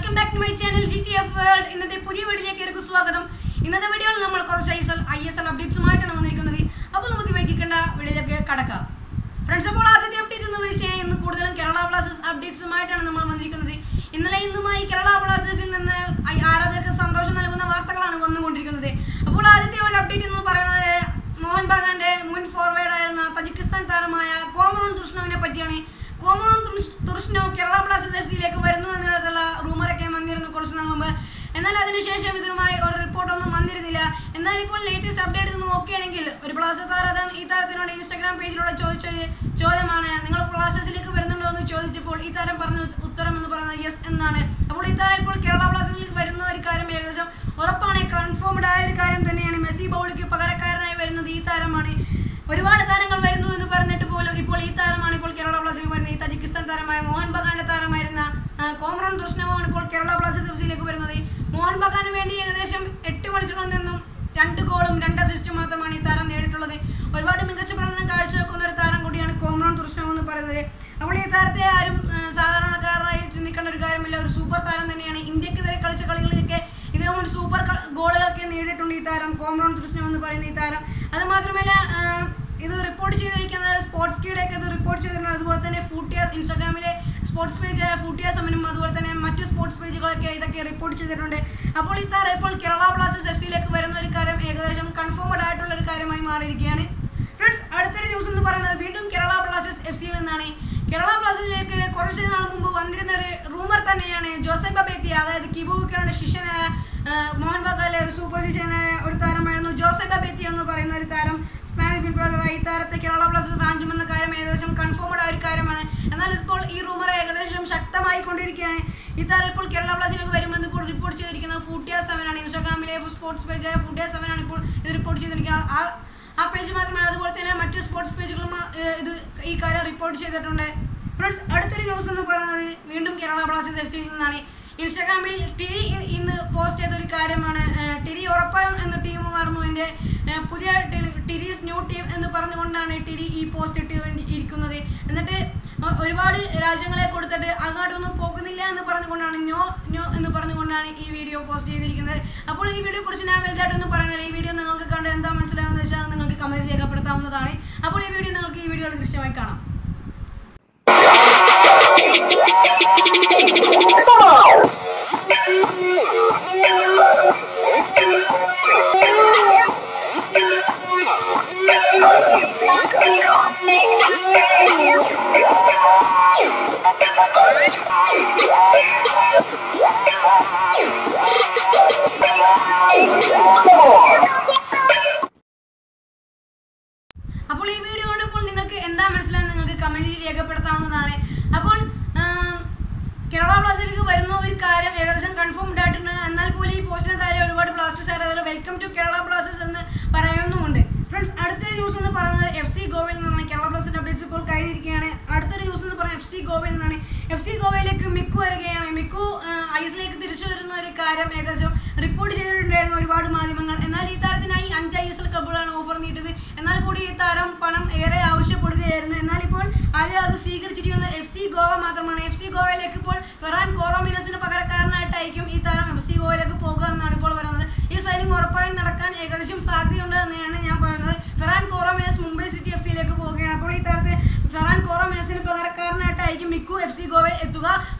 welcome back to my channel G T F world ഇന്നത്തെ പുതിയ വീഡിയോയിലേക്ക് ഏവർക്കും സ്വാഗതം ഇന്നത്തെ വീഡിയോയിൽ നമ്മൾ കുറച്ച് I S L I S L അപ്ഡേറ്റ്സുമായിട്ടാണ് വന്നിരിക്കുന്നത് അപ്പോൾ നമുക്ക് വൈകിക്കേണ്ട വീഡിയോയിലേക്ക് കടക്കാം ഫ്രണ്ട്സ് അപ്പോൾ ആദ്യത്തെ അപ്ഡേറ്റ് എന്ന് വെച്ചാൽ ഇന്ന് കൂടുതലും കേരള ബ്ലാസ്റ്റേഴ്സ് അപ്ഡേറ്റ്സുമായിട്ടാണ് നമ്മൾ വന്നിരിക്കുന്നത് ഇന്നലെ ഇന്നുമായി കേരള ബ്ലാസ്റ്റേഴ്സിൽ നിന്ന് ഐ- ആരാധകർക്ക് സന്തോഷം നൽകുന്ന വാർത്തകളാണ് വന്നുകൊണ്ടിരിക്കുന്നത് അപ്പോൾ ആദ്യത്തെ ഒരു അപ്ഡേറ്റ് എന്ന് പറയുന്നത് മോഹൻ ബഗാന്റെ മുൻ ഫോർവേഡ് ആയിരുന്ന തജിക്കിസ്ഥാൻ താരമായ കോമറോൺ തുഷ്ണോവിനെ പറ്റിയാണ് കോമറോൺ തുഷ്- തുഷ്ണോ കേരള ബ്ലാസ്റ്റേഴ്സ് എഫ് സിയിലേക്ക് വരുന്നു എന്നിടത്തുള്ള റൂമറൊക്കെ വന്നിരുന്നു കുറച്ച് നാൾ മുമ്പ് എന്നാൽ അതിനുശേഷം ഇതിനുമായി ഒരു റിപ്പോർട്ടൊന്നും വന്നിരുന്നില്ല എന്നാൽ ഇപ്പോൾ ലേറ്റസ്റ്റ് അപ്ഡേറ്റ് ഒന്ന് നോക്കുകയാണെങ്കിൽ ഒരു ബ്ലാസ്റ്റേഴ്സ് ആരാധകൻ ഈ താരത്തിനോട് ഇൻസ്റ്റാഗ്രാം പേജിലൂടെ ചോദിച്ചൊരു ചോദ്യമാണ് നിങ്ങൾ ബ്ലാസ്റ്റേഴ്സിലേക്ക് വരുന്നുണ്ടോ എന്ന് ചോദിച്ചപ്പോൾ ഈ താരം പറഞ്ഞ ഉത്തരം എന്ന് പറയുന്നത് യെസ് എന്നാണ് അപ്പോൾ ഈ താരം ഇപ്പോൾ കേരള ബ്ലാസ്റ്റേഴ്സിലേക്ക് വരുന്ന ഒരു കാര്യം ഏകദേശം ഉറപ്പാണ് കൺഫേംഡ് ആയ ഒരു കാര്യം തന്നെയാണ് മെസ്സി ബൗളിക്ക് പകരക്കാരനായി വരുന്നത് ഈ താരമാണ് ഒരുപാട് താരങ്ങൾ വരുന്നു എന്ന് പറഞ്ഞിട്ട് പോലും ഇപ്പോൾ ഈ താരമാണ് ഇപ്പോൾ കേരള ബ്ലാസ്റ്റേഴ്സിലേക്ക് വരുന്നത് ഈ തജിക്കിസ്ഥാൻ താരമായ മോഹൻ ബഗാന്റെ താരമായിരുന്ന ആ, കോമറോൺ കൃഷ്ണമാണ് ഇപ്പോൾ കേരള ബ്ലാസ്റ്റേഴ്സ് എഫ്സിയിലേക്ക് വരുന്നത് മോഹൻ ബഗാന് വേണ്ടി ഏകദേശം എട്ട് മത്സരങ്ങളിൽ നിന്നും രണ്ട് ഗോളും രണ്ട് അസിസ്റ്റും മാത്രമാണ് ഈ താരം നേടിയിട്ടുള്ളത് ഒരുപാട് മികച്ച പ്രകടനം കാഴ്ചവെക്കുന്ന ഒരു താരം കൂടിയാണ് കോമറോൺ കൃഷ്ണ എന്ന് പറയുന്നത് അപ്പോൾ ഈ താരത്തെ ആരും ആ, സാധാരണക്കാരനായി ചിന്തിക്കേണ്ട ഒരു കാര്യമില്ല ഒരു സൂപ്പർ താരം തന്നെയാണ് ഇന്ത്യക്കെതിരെ കളിച്ച കളികളിലൊക്കെ ഇദ്ദേഹം ഒരു സൂപ്പർ ക- ഗോളുകളൊക്കെ നേടിയിട്ടുണ്ട് ഈ താരം കോമറോൺ കൃഷ്ണ എന്ന് പറയുന്ന ഈ താരം അത് മാത്രമല്ല ആ, ഇത് റിപ്പോർട്ട് ചെയ്തിരിക്കുന്നത് സ്പോർട്സ് കീയുടെ ഒക്കെ ഇത് റിപ്പോർട്ട് ചെയ്തിട്ടുണ്ട് അതുപോലെ തന്നെ ഫൂട്ടിയാസ് ഇൻസ്റ്റാഗ്രാമിലെ സ്പോർട്സ് പേജ് ഫൂട്ടിയാസ് എമ്മിനും അതുപോലെ തന്നെ മറ്റു സ്പോർട്സ് പേജുകളൊക്കെ ഇതൊക്കെ റിപ്പോർട്ട് ചെയ്തിട്ടുണ്ട് അപ്പോൾ ഈ താരം ഇപ്പോൾ കേരള ബ്ലാസ്റ്റേഴ്സ് എഫ് സിയിലേക്ക് വരുന്ന ഒരു കാര്യം ഏകദേശം കൺഫേംഡ് ആയിട്ടുള്ള ഒരു കാര്യമായി മാറിയിരിക്കുകയാണ് ഫ്രണ്ട്സ് അടുത്തൊരു ന്യൂസ് എന്ന് പറയുന്നത് വീണ്ടും കേരള ബ്ലാസ്റ്റേഴ്സ് എഫ് സിയിൽ നിന്നാണ് കേരള ബ്ലാസ്റ്റേഴ്സിലേക്ക് കുറച്ച് നാൾ മുമ്പ് വന്നിരുന്ന ഒരു റൂമർ തന്നെയാണ് ജോസഫ് ബേത്തി അതായത് കിബു വിക്കറിന്റെ ശിഷ്യനായ ആ, മോഹൻ ബഗാനിലെ ഒരു സൂപ്പർ ശിഷ്യനായ ഒരു താരമായിരുന്നു ജോസഫ് ബേത്തി എന്ന് പറയുന്ന ഒരു താരം സ്പാനിഷ് മിഡ്ഫീൽഡറായി ഈ താരത്തെ കേരള ബ്ലാസ്റ്റേഴ്സ് റാഞ്ചുമെന്ന കാര്യം ഏകദേശം കൺഫേംഡ് ആയ ഒരു കാര്യമാണ് എന്നാൽ ഇപ്പോൾ ഈ റൂമർ ഏകദേശം ശക്തമായി കൊണ്ടിരിക്കുകയാണ് ഈ താരം ഇപ്പോൾ കേരള ബ്ലാസ്റ്റേഴ്സിലേക്ക് വരുമെന്ന് ഇപ്പോൾ റിപ്പോർട്ട് ചെയ്തിരിക്കുന്നത് ഫൂട്ടിയ സെവൻ ആണ് ഇൻസ്റ്റാഗ്രാമിലെ സ്പോർട്സ് പേജായ ഫൂട്ടിയ സെവൻ ആണ് ഇപ്പോൾ ഇത് റിപ്പോർട്ട് ചെയ്തിരിക്കുന്നത് ആ ആ പേജ് മാത്രമല്ല അതുപോലെ തന്നെ മറ്റു സ്പോർട്സ് പേജുകളും ആ, ഏഹ്, ഇത് ഈ കാര്യം റിപ്പോർട്ട് ചെയ്തിട്ടുണ്ട് ഫ്രണ്ട്സ് അടുത്തൊരു ന്യൂസ് എന്ന് പറയുന്നത് വീണ്ടും കേരള ബ്ലാസ്റ്റേഴ്സ് എഫ് സിയിൽ നിന്നാണ് ഇൻസ്റ്റാഗ്രാമിൽ ടിരി ഇ- ഇന്ന് പോസ്റ്റ് ചെയ്ത ഒരു കാര്യമാണ് ഏഹ്, ടിരി ഉറപ്പായും എന്ന ടീം മാറുന്നു എൻ്റെ ഏഹ്, പുതിയ ടി- ടിരീസ് ന്യൂ ടീം എന്ന് പറഞ്ഞുകൊണ്ടാണ് ടിരി ഈ പോസ്റ്റ് ഇട്ട് വേണ്ടി ഇരിക്കുന്നത് എന്നിട്ട് ഒ- ഒരുപാട് രാജ്യങ്ങളെ കൊടുത്തിട്ട് അങ്ങോട്ടൊന്നും പോകുന്നില്ല എന്ന് പറഞ്ഞുകൊണ്ടാണ് ഞോ ഞോ എന്ന് പറഞ്ഞുകൊണ്ടാണ് ഈ വീഡിയോ പോസ്റ്റ് ചെയ്തിരിക്കുന്നത് അപ്പോൾ ഈ വീഡിയോ കുറിച്ച് ഞാൻ വലുതായിട്ടൊന്നും പറയുന്നില്ല ഈ വീഡിയോ നിങ്ങൾക്ക് കണ്ട് എന്താ മനസ്സിലാകുന്നത് വെച്ചാൽ അത് നിങ്ങൾക്ക് കമൻറ്റ് രേഖപ്പെടുത്താവുന്നതാണ് അപ്പോൾ ഈ വീഡിയോ നിങ്ങൾക്ക് ഈ വീഡിയോയിൽ ദൃശ്യമായി കാണാം അപ്പോൾ ഈ വീഡിയോ കണ്ടപ്പോൾ നിങ്ങൾക്ക് എന്താ മനസ്സിലായെന്ന് നിങ്ങൾക്ക് കമന്റിൽ രേഖപ്പെടുത്താവുന്നതാണ് അപ്പോൾ ആ, കേരള ബ്ലാസ്റ്റേഴ്സിലേക്ക് വരുന്ന ഒരു കാര്യം ഏകദേശം കൺഫേംഡ് ആയിട്ടുണ്ട് എന്നാൽ പോലും ഈ പോസ്റ്റിന് താഴെ ഒരുപാട് ബ്ലാസ്റ്റേഴ്സ് ആരാധകർ വെൽക്കം ടു കേരള ബ്ലാസ്റ്റേഴ്സ് എന്ന് പറയുന്നുമുണ്ട് ഫ്രണ്ട്സ് അടുത്തൊരു ന്യൂസ് എന്ന് പറയുന്നത് എഫ് സി ഗോവയിൽ നിന്നാണ് കേരള ബ്ലാസ്റ്റേഴ്സ് അപ്ഡേറ്റ്സ് ഇപ്പോൾ കഴിഞ്ഞിരിക്കുകയാണ് അടുത്തൊരു ന്യൂസ് എന്ന് പറയുന്നത് എഫ് സി ഗോവയിൽ നിന്നാണ് എഫ് സി ഗോവയിലേക്ക് മിക്കു വരികയാണ് മിക്കു ഐ എസിലേക്ക് തിരിച്ചു വരുന്ന ഒരു കാര്യം ഏകദേശം റിപ്പോർട്ട് ചെയ്തിട്ടുണ്ടായിരുന്നു ഒരുപാട് മാധ്യമങ്ങൾ എന്നാൽ ഈ താരത്തിനായി അഞ്ച് ഐ എസ് എൽ ക്ലബുകളാണ് ഓഫർ നീട്ടത് എന്നാൽ കൂടി ഈ താരം പണം ഏറെ ആവശ്യപ്പെടുകയായിരുന്നു എന്നാൽ ഇപ്പോൾ ആദ്യം അത് സ്വീകരിച്ചിരിക്കുന്നത് എഫ് സി ഗോവ മാത്രമാണ് എഫ് സി ഗോവയിലേക്ക് ഇപ്പോൾ ഫെറാൻ കോറോമിനസിന് പകരക്കാരനായിട്ടായിരിക്കും ഈ താരം എഫ് സി ഗോവയിലേക്ക് പോകുക എന്നാണ് ഇപ്പോൾ പറയുന്നത് ഈ സൈനിങ് ഉറപ്പായും നടക്കാൻ ഏകദേശം സാധ്യതയുണ്ട് എന്നാണ് ഞാൻ പറയുന്നത് Ferran Corominas Mumbai city F സിയിലേക്ക് പോവുകയാണ് അപ്പോൾ ഈ താരത്തെ ഫെറാൻ കോറോമിനസിന് പകരക്കാരനായിട്ടായിരിക്കും മിക്കു എഫ് സി ഗോവയിൽ എത്തുക